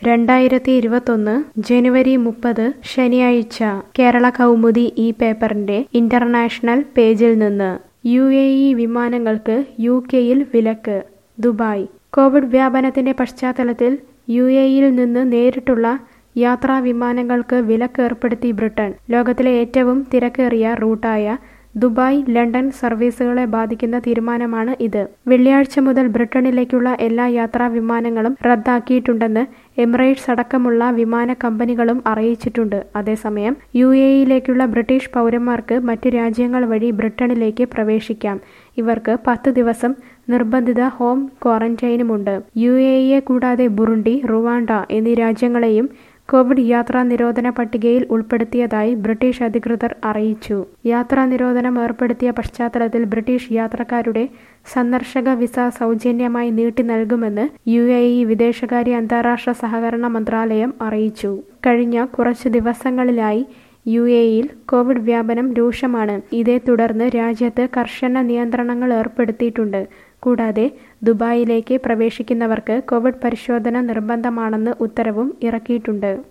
രണ്ടായിരത്തി ഇരുപത്തൊന്ന് ജനുവരി മുപ്പത് ശനിയാഴ്ച കേരള കൗമുദി ഈ പേപ്പറിന്റെ ഇന്റർനാഷണൽ പേജിൽ നിന്ന് യു എ ഇ വിമാനങ്ങൾക്ക് യു കെയിൽ വിലക്ക് ദുബായ് കോവിഡ് വ്യാപനത്തിന്റെ പശ്ചാത്തലത്തിൽ യു എയിൽ നിന്ന് നേരിട്ടുള്ള യാത്രാ വിമാനങ്ങൾക്ക് വിലക്ക് ഏർപ്പെടുത്തി ബ്രിട്ടൻ ലോകത്തിലെ ഏറ്റവും തിരക്കേറിയ റൂട്ടായ ദുബായ് ലണ്ടൻ സർവീസുകളെ ബാധിക്കുന്ന തീരുമാനമാണ് ഇത് വെള്ളിയാഴ്ച മുതൽ ബ്രിട്ടനിലേക്കുള്ള എല്ലാ യാത്രാ വിമാനങ്ങളും റദ്ദാക്കിയിട്ടുണ്ടെന്ന് എമിറേറ്റ്സ് അടക്കമുള്ള വിമാന കമ്പനികളും അറിയിച്ചിട്ടുണ്ട് അതേസമയം യു എയിലേക്കുള്ള ബ്രിട്ടീഷ് പൗരന്മാർക്ക് മറ്റ് രാജ്യങ്ങൾ വഴി ബ്രിട്ടനിലേക്ക് പ്രവേശിക്കാം ഇവർക്ക് പത്ത് ദിവസം നിർബന്ധിത ഹോം ക്വാറന്റൈനുമുണ്ട് യു എ ഇയെ കൂടാതെ ബുറുണ്ടി റുവാണ്ട എന്നീ രാജ്യങ്ങളെയും കോവിഡ് യാത്രാ നിരോധന പട്ടികയിൽ ഉൾപ്പെടുത്തിയതായി ബ്രിട്ടീഷ് അധികൃതർ അറിയിച്ചു യാത്രാ നിരോധനം ഏർപ്പെടുത്തിയ പശ്ചാത്തലത്തിൽ ബ്രിട്ടീഷ് യാത്രക്കാരുടെ സന്ദർശക വിസ സൗജന്യമായി നീട്ടി നൽകുമെന്ന് യു എ ഇ വിദേശകാര്യ അന്താരാഷ്ട്ര സഹകരണ മന്ത്രാലയം അറിയിച്ചു കഴിഞ്ഞ കുറച്ച് ദിവസങ്ങളിലായി യു എയിൽ കോവിഡ് വ്യാപനം രൂക്ഷമാണ് ഇതേ തുടർന്ന് രാജ്യത്ത് കർശന നിയന്ത്രണങ്ങൾ ഏർപ്പെടുത്തിയിട്ടുണ്ട് കൂടാതെ ദുബായിലേക്ക് പ്രവേശിക്കുന്നവർക്ക് കോവിഡ് പരിശോധന നിർബന്ധമാണെന്ന് ഉത്തരവും ഇറക്കിയിട്ടുണ്ട്